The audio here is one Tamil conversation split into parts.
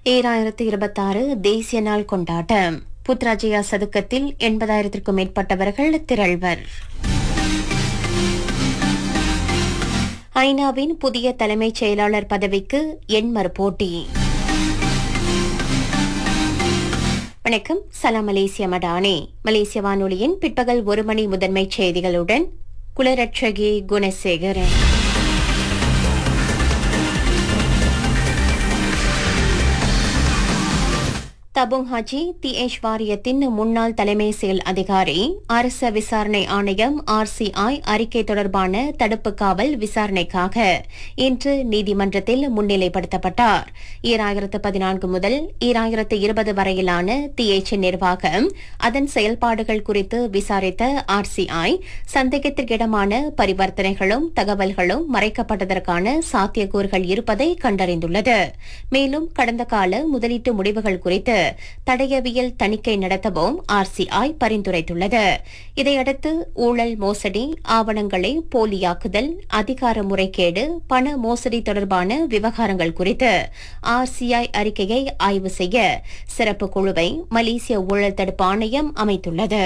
ஈராயிரத்து இருபத்தாறு தேசிய நாள் கொண்டாட்டம் புத்ராஜயா சதுக்கத்தில் எண்பதாயிரத்திற்கும் மேற்பட்டவர்கள் திரள்வர் ஐநாவின் புதிய தலைமைச் செயலாளர் பதவிக்கு எண்மர் போட்டி வணக்கம் சலாம் மலேசிய மடானே மலேசிய வானொலியின் பிற்பகல் ஒரு மணி முதன்மைச் செய்திகளுடன் Kularatchagi Gunasekaran Tabung Haji T H வாரியத்தின் முன்னாள் தலைமை செயல் அதிகாரி அரச விசாரணை ஆணையம் ஆர்சிஐ அறிக்கை தொடர்பான தடுப்பு காவல் விசாரணைக்காக இன்று நீதிமன்றத்தில் முன்னிலைப்படுத்தப்பட்டார் ஈராயிரத்து பதினான்கு முதல் ஈராயிரத்து இருபது வரையிலான தி எச் நிர்வாகம் அதன் செயல்பாடுகள் குறித்து விசாரித்த ஆர்சிஐ சந்தேகத்திற்கிடமான பரிவர்த்தனைகளும் தகவல்களும் மறைக்கப்பட்டதற்கான சாத்தியக்கூறுகள் இருப்பதை கண்டறிந்துள்ளது மேலும் கடந்த கால முதலீட்டு முடிவுகள் குறித்து தடயவியல் தணிக்கை நடத்தவும் ஆர்சிஐ பரிந்துரைத்துள்ளது இதையடுத்து ஊழல் மோசடி ஆவணங்களை போலியாக்குதல் அதிகார முறைகேடு பண மோசடி தொடர்பான விவகாரங்கள் குறித்து ஆர்சிஐ அறிக்கையை ஆய்வு செய்ய சிறப்பு குழுவை மலேசிய ஊழல் தடுப்பு ஆணையம் அமைத்துள்ளது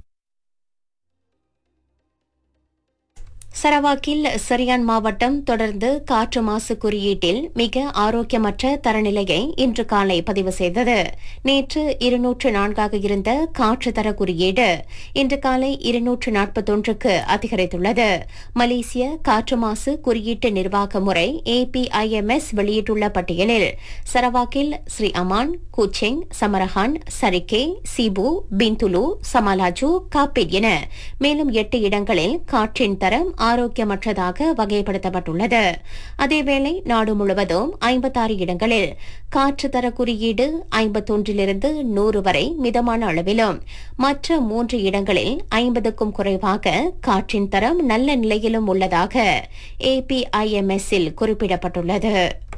சரவாக்கில் சரியான் மாவட்டம் தொடர்ந்து காற்று மாசு குறியீட்டில் மிக ஆரோக்கியமற்ற தரநிலையை இன்று காலை பதிவு செய்தது நேற்று இருநூற்று நான்காக இருந்த காற்று தர குறியீடு இன்று காலை இருநூற்று நாற்பத்தொன்றுக்கு அதிகரித்துள்ளது மலேசிய காற்று மாசு குறியீட்டு நிர்வாக முறை ஏபிஐஎம்எஸ் வெளியிட்டுள்ள பட்டியலில் சரவாக்கில் Sri Aman Kuching Samarahan Sarikei Sibu Bintulu Samalaju Kapit என மேலும் எட்டு இடங்களில் காற்றின் தரம் ஆரோக்கியமற்றதாக வகைப்படுத்தப்பட்டுள்ளது அதேவேளை நாடு முழுவதும் ஐம்பத்தாறு இடங்களில் காற்று தர குறியீடு ஐம்பத்தொன்றிலிருந்து நூறு வரை மிதமான அளவிலும் மற்ற மூன்று இடங்களில் ஐம்பதுக்கும் குறைவாக காற்றின் தரம் நல்ல நிலையிலும் உள்ளதாக ஏபிஐஎம்எஸ் இல் குறிப்பிடப்பட்டுள்ளது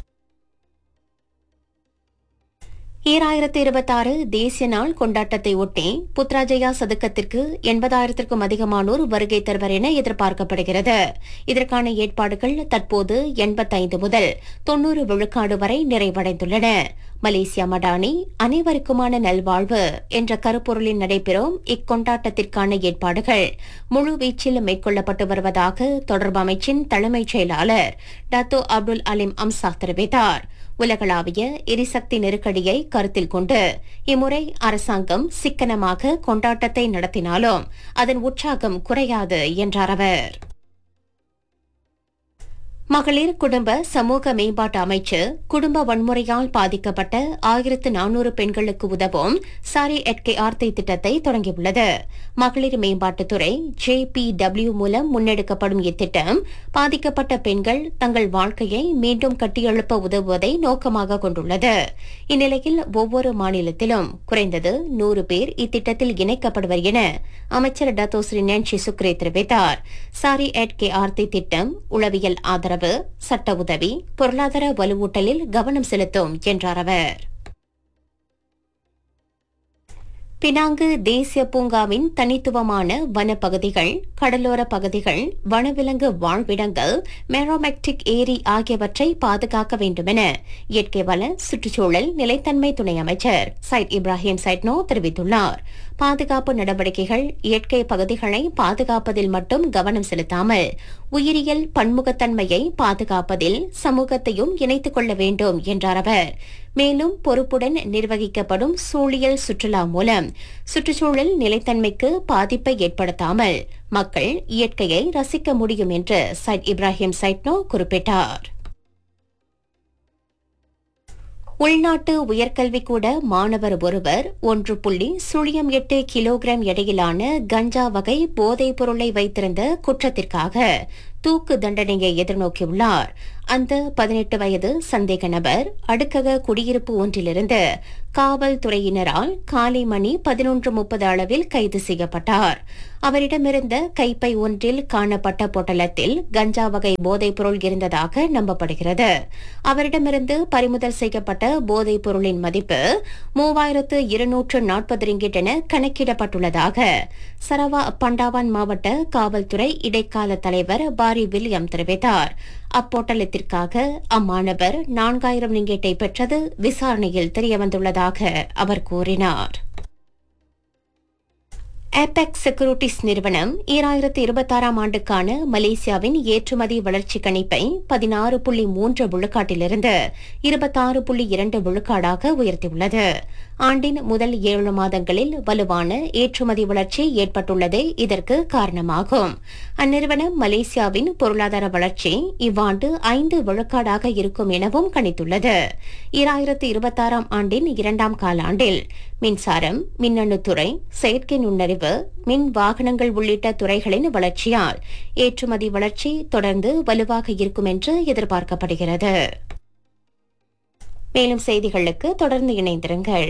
ஈராயிரத்தி இருபத்தாறு தேசிய நாள் கொண்டாட்டத்தை ஒட்டி புத்ராஜயா சதுக்கத்திற்கு எண்பதாயிரத்திற்கும் அதிகமானோர் வருகை தருவர் என எதிர்பார்க்கப்படுகிறது இதற்கான ஏற்பாடுகள் தற்போது எண்பத்தைந்து முதல் தொன்னூறு விழுக்காடு வரை நிறைவடைந்துள்ளன மலேசியா மடானி அனைவருக்குமான நல்வாழ்வு என்ற கருப்பொருளில் நடைபெறும் இக்கொண்டாட்டத்திற்கான ஏற்பாடுகள் முழுவீச்சில் மேற்கொள்ளப்பட்டு வருவதாக தொடர்பு அமைச்சின் தலைமைச் செயலாளர் டாத்தோ அப்துல் அலிம் அம்சா தெரிவித்தார் உலகளாவிய எரிசக்தி நெருக்கடியை கருத்தில் கொண்டு இம்முறை அரசாங்கம் சிக்கனமாக கொண்டாட்டத்தை நடத்தினாலும் அதன் உற்சாகம் குறையாது என்றார் அவர் மகளிர் குடும்ப சமூக மேம்பாட்டு அமைச்சு குடும்ப வன்முறையால் பாதிக்கப்பட்ட ஆயிரத்து நானூறு பெண்களுக்கு உதவும் சாரி எட்கே ஆர்த்தை திட்டத்தை தொடங்கியுள்ளது மகளிர் மேம்பாட்டுத்துறை ஜே பி டபிள்யூ மூலம் முன்னெடுக்கப்படும் இத்திட்டம் பாதிக்கப்பட்ட பெண்கள் தங்கள் வாழ்க்கையை மீண்டும் கட்டியெழுப்ப உதவுவதை நோக்கமாக கொண்டுள்ளது இந்நிலையில் ஒவ்வொரு மாநிலத்திலும் குறைந்தது நூறு பேர் இத்திட்டத்தில் இணைக்கப்படுவர் என அமைச்சர் டத்தோ ஸ்ரீ நான்சி சுக்ரே தெரிவித்தார் சாரி எட்கே ஆர்த்தி திட்டம் உளவியல் ஆதரவு ஆதரவு சட்ட உதவி பொருளாதார வலுவூட்டலில் கவனம் செலுத்தும் என்றார் அவர் பினாங்கு தேசிய பூங்காவின் தனித்துவமான வனப்பகுதிகள் கடலோர பகுதிகள் வனவிலங்கு வாழ்விடங்கள் மெரோமெக்டிக் ஏரி ஆகியவற்றை பாதுகாக்க வேண்டுமென இயற்கை வள சுற்றுச்சூழல் நிலைத்தன்மை துணை அமைச்சர் சைட் இப்ராஹிம் சைட்னோ தெரிவித்துள்ளார் பாதுகாப்பு நடவடிக்கைகள் இயற்கை பகுதிகளை பாதுகாப்பதில் மட்டும் கவனம் செலுத்தாமல் உயிரியல் பன்முகத்தன்மையை பாதுகாப்பதில் சமூகத்தையும் இணைத்துக் கொள்ள வேண்டும் என்றார் அவர் மேலும் பொறுப்புடன் நிர்வகிக்கப்படும் சூழியல் சுற்றுலா மூலம் சுற்றுச்சூழல் நிலைத்தன்மைக்கு பாதிப்பை ஏற்படுத்தாமல் மக்கள் இயற்கையை ரசிக்க முடியும் என்று சைட் இப்ராஹிம் சைட்னோ குறிப்பிட்டார் உள்நாட்டு உயர்கல்விக்கூட மாணவர் ஒருவர் ஒன்று புள்ளி சுழியம் எட்டு கிலோகிராம் எடையிலான கஞ்சா வகை போதைப் பொருளை வைத்திருந்த குற்றத்திற்காக தூக்கு தண்டனையை எதிர்நோக்கியுள்ளார் அந்த பதினெட்டு வயது சந்தேக நபர் அடுக்கக குடியிருப்பு ஒன்றிலிருந்து காவல்துறையினரால் காலை மணி பதினொன்று முப்பது அளவில் கைது செய்யப்பட்டார் அவரிடமிருந்த கைப்பை ஒன்றில் காணப்பட்ட பொட்டலத்தில் கஞ்சா வகை போதைப் பொருள் இருந்ததாக நம்பப்படுகிறது அவரிடமிருந்து பறிமுதல் செய்யப்பட்ட போதைப் பொருளின் மதிப்பு மூவாயிரத்து இருநூற்று நாற்பது ரிங்கிட் என கணக்கிடப்பட்டுள்ளதாக சரவா பண்டாவான் மாவட்ட காவல்துறை இடைக்கால தலைவர் பாரி வில்லியம் தெரிவித்தார் அப்போட்டலத்திற்காக அம்மாணவர் நான்காயிரம் ரிங்கெட்டை பெற்றது விசாரணையில் தெரியவந்துள்ளதாக அவர் கூறினார் ஏபெக் செக்யூரிட்டிஸ் நிறுவனம் ஈராயிரத்து இருபத்தாறாம் ஆண்டுக்கான மலேசியாவின் ஏற்றுமதி வளர்ச்சி கணிப்பை பதினாறு புள்ளி மூன்று விழுக்காட்டிலிருந்து இருபத்தாறு புள்ளி இரண்டு விழுக்காடாக உயர்த்தியுள்ளது ஆண்டின் முதல் ஏழு மாதங்களில் வலுவான ஏற்றுமதி வளர்ச்சி ஏற்பட்டுள்ளதே இதற்கு காரணமாகும் அந்நிறுவனம் மலேசியாவின் பொருளாதார வளர்ச்சி இவ்வாண்டு ஐந்து விழுக்காடாக இருக்கும் எனவும் கணித்துள்ளது ஈராயிரத்து இருபத்தாறாம் ஆண்டின் இரண்டாம் காலாண்டில் மின்சாரம் மின்னணுத்துறை செயற்கை நுண்ணறிவு மின் வாகனங்கள் உள்ளிட்ட துறைகளின் வளர்ச்சியால் ஏற்றுமதி வளர்ச்சி தொடர்ந்து வலுவாக இருக்கும் என்று எதிர்பார்க்கப்படுகிறது மேலும் செய்திகளுக்கு தொடர்ந்து இணைந்திருங்கள்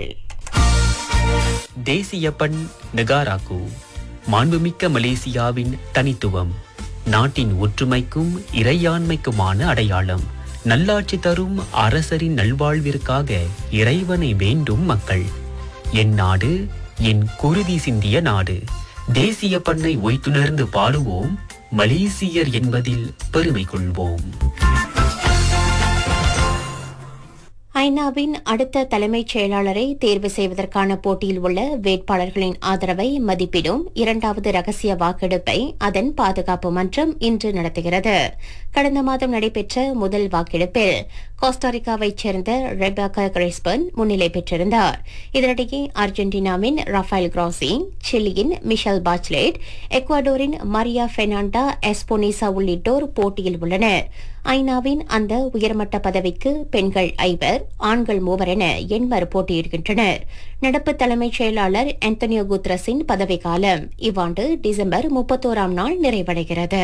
தேசிய பண் நெகாராக்கு மாண்புமிக்க மலேசியாவின் தனித்துவம் நாட்டின் ஒற்றுமைக்கும் இறையாண்மைக்குமான அடையாளம் நல்லாட்சி தரும் அரசரின் நல்வாழ்விற்காக இறைவனை வேண்டும் மக்கள் என் நாடு என் குருதி சிந்திய நாடு தேசிய பண்ணை ஒய்த்துணர்ந்து பாடுவோம் மலேசியர் என்பதில் பெருமை கொள்வோம் ஐநாவின் அடுத்த தலைமைச் செயலாளரை தேர்வு செய்வதற்கான போட்டியில் உள்ள வேட்பாளர்களின் ஆதரவை மதிப்பிடும் இரண்டாவது ரகசிய வாக்கெடுப்பை அதன் பாதுகாப்பு மன்றம் இன்று நடத்துகிறது கடந்த மாதம் நடைபெற்ற முதல் வாக்கெடுப்பில் கோஸ்டாரிக்காவைச் சேர்ந்த ரெபாக்கா கிறிஸ்பன் முன்னிலை பெற்றிருந்தார் இதனிடையே அர்ஜென்டினாவின் ரஃபேல் கிராசி சிலியின் மிஷல் பாச்லேட் எக்வாடோரின் மரியா பெர்னாண்டா எஸ்போனிசா உள்ளிட்டோர் போட்டியில் உள்ளனர் ஐநாவின் அந்த உயர்மட்ட பதவிக்கு பெண்கள் ஐவர் ஆண்கள் மூவர் என எண்வர் போட்டியிடுகின்றனர் நடப்பு தலைமைச் செயலாளர் ஆந்தனியோ குத்ரஸின் பதவிக்காலம் இவ்வாண்டு டிசம்பர் முப்பத்தோராம் நாள் நிறைவடைகிறது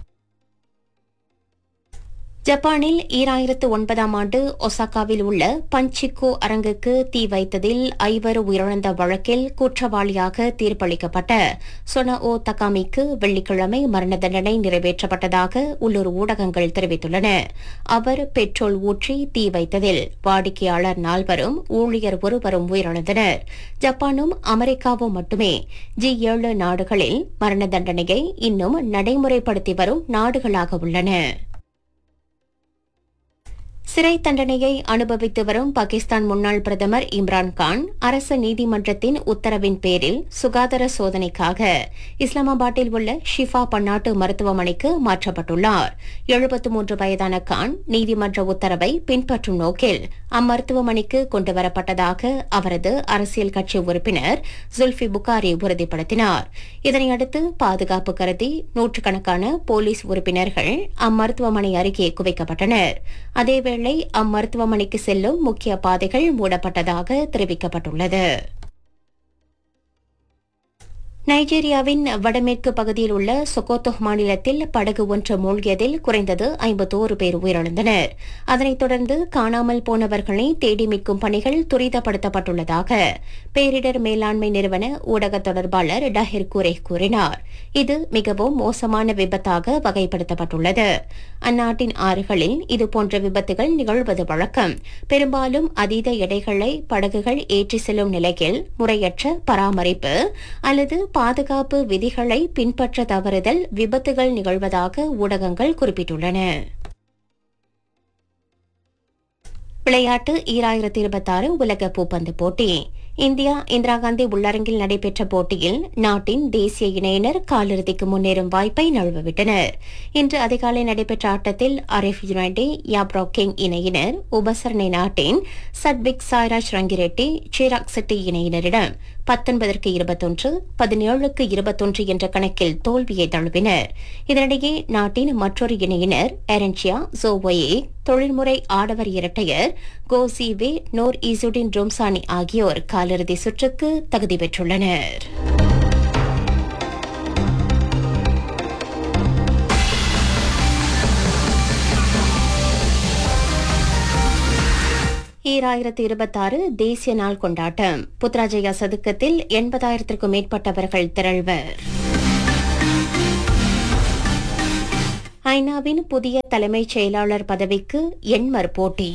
ஜப்பானில் ஈராயிரத்து ஒன்பதாம் ஆண்டு ஒசாகாவில் உள்ள பஞ்சிக்கோ அரங்குக்கு தீ வைத்ததில் ஐவர் உயிரிழந்த வழக்கில் குற்றவாளியாக தீர்ப்பளிக்கப்பட்ட சொனஓ தகாமிக்கு வெள்ளிக்கிழமை மரண தண்டனை நிறைவேற்றப்பட்டதாக உள்ளூர் ஊடகங்கள் தெரிவித்துள்ளன அவர் பெட்ரோல் ஊற்றி தீ வைத்ததில் வாடிக்கையாளர் நால்வரும் ஊழியர் ஒருவரும் உயிரிழந்தனர் ஜப்பானும் அமெரிக்காவும் மட்டுமே ஜி ஏழு நாடுகளில் மரண தண்டனையை இன்னும் நடைமுறைப்படுத்தி வரும் நாடுகளாக உள்ளன சிறை தண்டனையை அனுபவித்து வரும் பாகிஸ்தான் முன்னாள் பிரதமர் இம்ரான்கான் அரசு நீதிமன்றத்தின் உத்தரவின் பேரில் சுகாதார சோதனைக்காக இஸ்லாமாபாத்தில் உள்ள ஷிஃபா பன்னாட்டு மருத்துவமனைக்கு மாற்றப்பட்டுள்ளார் எழுபத்து மூன்று வயதான கான் நீதிமன்ற உத்தரவை பின்பற்றும் நோக்கில் அம்மருத்துவமனைக்கு கொண்டுவரப்பட்டதாக அவரது அரசியல் கட்சி உறுப்பினர் ஜுல்ஃபி புகாரி உறுதிப்படுத்தினார் இதனையடுத்து பாதுகாப்பு கருதி நூற்றுக்கணக்கான போலீஸ் உறுப்பினர்கள் அம்மருத்துவமனை அருகே குவிக்கப்பட்டனர் அதேவேளை அம்மருத்துவமனைக்கு செல்லும் முக்கிய பாதைகள் மூடப்பட்டதாக தெரிவிக்கப்பட்டுள்ளது நைஜீரியாவின் வடமேற்கு பகுதியில் உள்ள சொகோத்தோ மாநிலத்தில் படகு ஒன்று மூழ்கியதில் குறைந்தது ஐம்பத்தோரு பேர் உயிரிழந்தனர் அதனைத் தொடர்ந்து காணாமல் போனவர்களை தேடி மீட்கும் பணிகள் துரிதப்படுத்தப்பட்டுள்ளதாக பேரிடர் மேலாண்மை நிறுவன ஊடக தொடர்பாளர் டஹிர் குரே கூறினார் இது மிகவும் மோசமான விபத்தாக வகைப்படுத்தப்பட்டுள்ளது அந்நாட்டின் ஆறுகளில் இதுபோன்ற விபத்துகள் நிகழ்வது வழக்கம் பெரும்பாலும் அதீத எடைகளை படகுகள் ஏற்றி செல்லும் நிலையில் முறையற்ற பராமரிப்பு அல்லது பாதுகாப்பு விதிகளை பின்பற்ற தவறுதல் விபத்துகள் நிகழ்வதாக ஊடகங்கள் குறிப்பிட்டுள்ளன விளையாட்டு ஈராயிரத்தி இருபத்தாறு உலக பூப்பந்து போட்டி இந்தியா இந்திரா காந்தி உள்ளரங்கில் நடைபெற்ற போட்டியில் நாட்டின் தேசிய இணையினர் காலிறுதிக்கு முன்னேறும் வாய்ப்பை நழுவவிட்டனர் இன்று அதிகாலை நடைபெற்ற ஆட்டத்தில் அரிஃப் யுனைடே யாப்ரோ கிங் இணையினர் உபசரணை நாட்டின் சட்விக் சாய்ராஜ் ரங்கிரெட்டி சிராக் செட்டி இணையினரிடம் பத்தொன்பதற்கு இருபத்தொன்று பதினேழுக்கு இருபத்தொன்று என்ற கணக்கில் தோல்வியை தழுவினர் இதனிடையே நாட்டின் மற்றொரு இணையினர் எரன்சியா ஜோவோயே தொழில்முறை ஆடவர் இரட்டையர் கோசிவே நோர் ஈசுடின் ரோம்சானி ஆகியோர் காலிறுதி சுற்றுக்கு தகுதி பெற்றுள்ளனர் ஈராயிரத்தி இருபத்தாறு தேசிய நாள் கொண்டாட்டம் புத்ராஜயா சதுக்கத்தில் எண்பதாயிரத்திற்கும் மேற்பட்டவர்கள் திரள்வர் ஐநாவின் புதிய தலைமைச் செயலாளர் பதவிக்கு எண்மர் போட்டி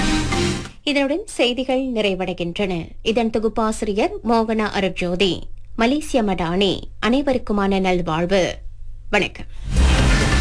இதனுடன் செய்திகள் நிறைவடைகின்றன இதன் தொகுப்பாசிரியர் மோகனா அருட்ஜோதி மலேசிய மடானி அனைவருக்குமான நல்வாழ்வு வணக்கம்